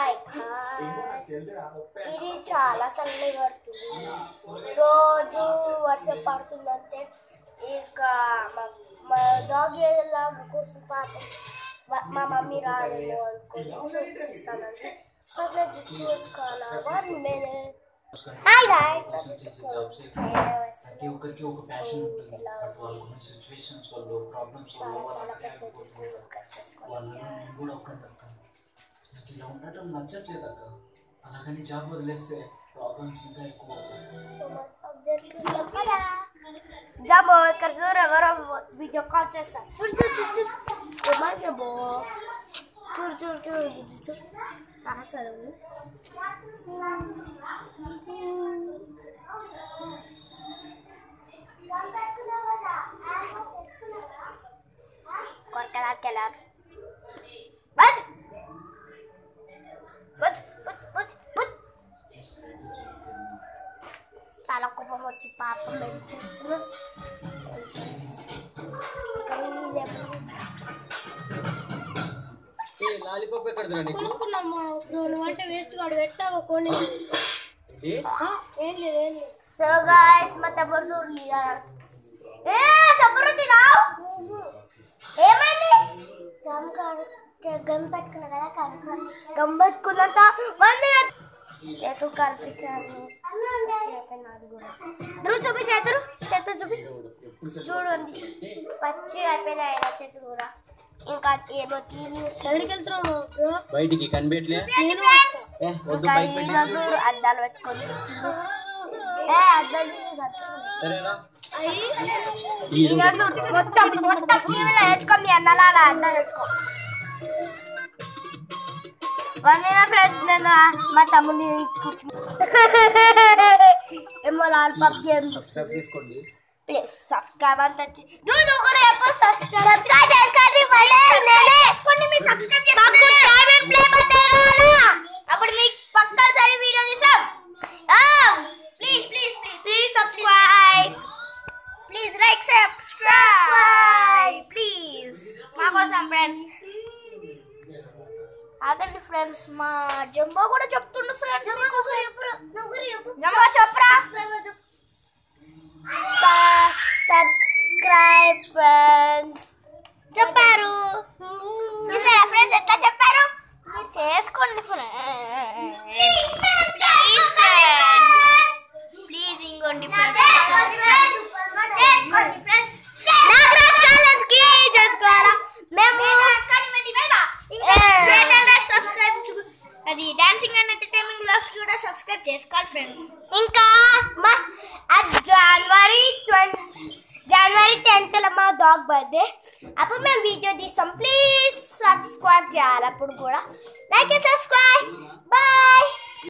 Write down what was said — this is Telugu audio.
హాయ్ ఇది చాలా చల్లగా పడుతుంది రోజు వర్షం పడుతుందంటే ఇంకా మా- మా డాగ్ ఎలా కోసం పాపం మా- మా మమ్మీ రాదేమో అనుకుని చూపిస్తానండి ఫస్ట్ నేను జుట్టు వేసుకోవాలా వన్ మినిట్ హాయ్ గాయ్స్ నా జుట్టు ప్రతి ఒక్కరికి ఒక ప్యాషన్ ఉంటుంది బట్ వాళ్ళకున్న సిచ్యువేషన్స్ వాళ్ళు ప్రాబ్లమ్స్ వల్ల చాలా చాలా వాళ్ళకి పెద్ద లేకపోతే జుట్టు కట్ చేసుకోవాలి వాళ్ళలో నేను కూడా ఒక్కటి అక్క నాకు ఇలా ఉండటం నచ్చట్లేదు అక్క అలాగని జాబ్ వదిలేస్తే ప్రాబ్లమ్స్ ఇంకా ఎక్కువ అవుతాయి జాబో ఇక్కడ చూడు ఎవరో వీడియో కాల్ చేస్తారు చూడు చూడు చూడు చూడు ఏమని జాబో చూడు చూడు చూడు చూడు చూడు చాలా సరే కొరకలాకి వెళ్ళారు బజ్ బజ్ బజ్ బజ్ బజ్ చాలా కోపం వచ్చి పాపం పెట్టేస్తున్నా లాలీపాప్ ఎక్కడ నీకు కొనుక్కున్నాము నువ్వు అంటే వేస్ట్ కాడు పెట్టావు కొని ఏంటి ఏం లేదు ఏం లేదు సో గాయ్స్ మా తమ్ముడు చూడు ఏ తమ్ముడు తినావు ఏమైంది గమ్ గమ్ పెట్టుకున్నా కదా కనుక్కోండి గమ్ పెట్టుకున్నంత వన్ మినిట్ చేతు కనిపించాను నాది కూడా ధ్రువ చూపి చేతురు చేతులు చూపి ఎప్పుడు సరే చూడండి పచ్చి అయిపోయినాయి ఆయన చేతులు కూడా ఇంకా ఏమో టీవీ ఎక్కడికి వెళ్తున్నాము బ్రో బయటికి కనిపెట్టలే నేను ఏ వద్దు ఇంకా బైక్ ఈయన పెట్టి చూడు అద్దాలు పెట్టుకొని ఏ అద్దాలు కట్టుకొని. సరేనా ఈయన చూడు మొత్తం మొత్తం టీవీలో నేర్చుకో మీ అన్నలారా అద్దాలు నేర్చుకో వందన ఫ్రెండ్స్ నేను మా తమ్ముడిని కూర్చో ఏమో లాల్ పబ్ గేమ్ సబ్స్క్రైబ్ చేసుకోండి ప్లీజ్ సబ్స్క్రైబ్ అంత రోజు ఒకరు ఎప్పుడు సబ్స్క్రైబ్ సబ్స్క్రైబ్ చేసుకోండి మళ్ళీ నేనే చేసుకోండి మీరు సబ్స్క్రైబ్ చేసుకోండి డైమండ్ ప్లే బటన్ అప్పుడు మీకు పక్కా సరి వీడియో తీసాం please please please please subscribe please like subscribe please మా కోసం ఫ్రెండ్స్ ఆగండి ఫ్రెండ్స్ మా జంబో కూడా చెప్తుండు ఫ్రెండ్స్ జంబో చెప్పరా సబ్స్క్రైబ్ ఫ్రెండ్స్ చెప్పారు చూసారా ఫ్రెండ్స్ ఎట్లా చెప్పారు మీరు చేసుకోండి ప్లీజ్ ఫ్రెండ్స్ ప్లీజ్ ఇంకోండి ఫ్రెండ్స్ నాగరాజ్ ఛాలెంజ్ కి చేసుకోవాలా మేము సబ్స్క్రైబ్ అది డాన్సింగ్ అండ్ ఎంటర్టైన్మెంట్ బ్లాగ్స్ కూడా సబ్స్క్రైబ్ చేసుకోవాలి ఫ్రెండ్స్ ఇంకా మా జనవరి ట్వంటీ జనవరి టెన్త్ మా డాగ్ బర్త్డే అప్పుడు మేము వీడియో తీస్తాం ప్లీజ్ సబ్స్క్రైబ్ చేయాలి అప్పుడు కూడా లైక్ సబ్స్క్రైబ్ బాయ్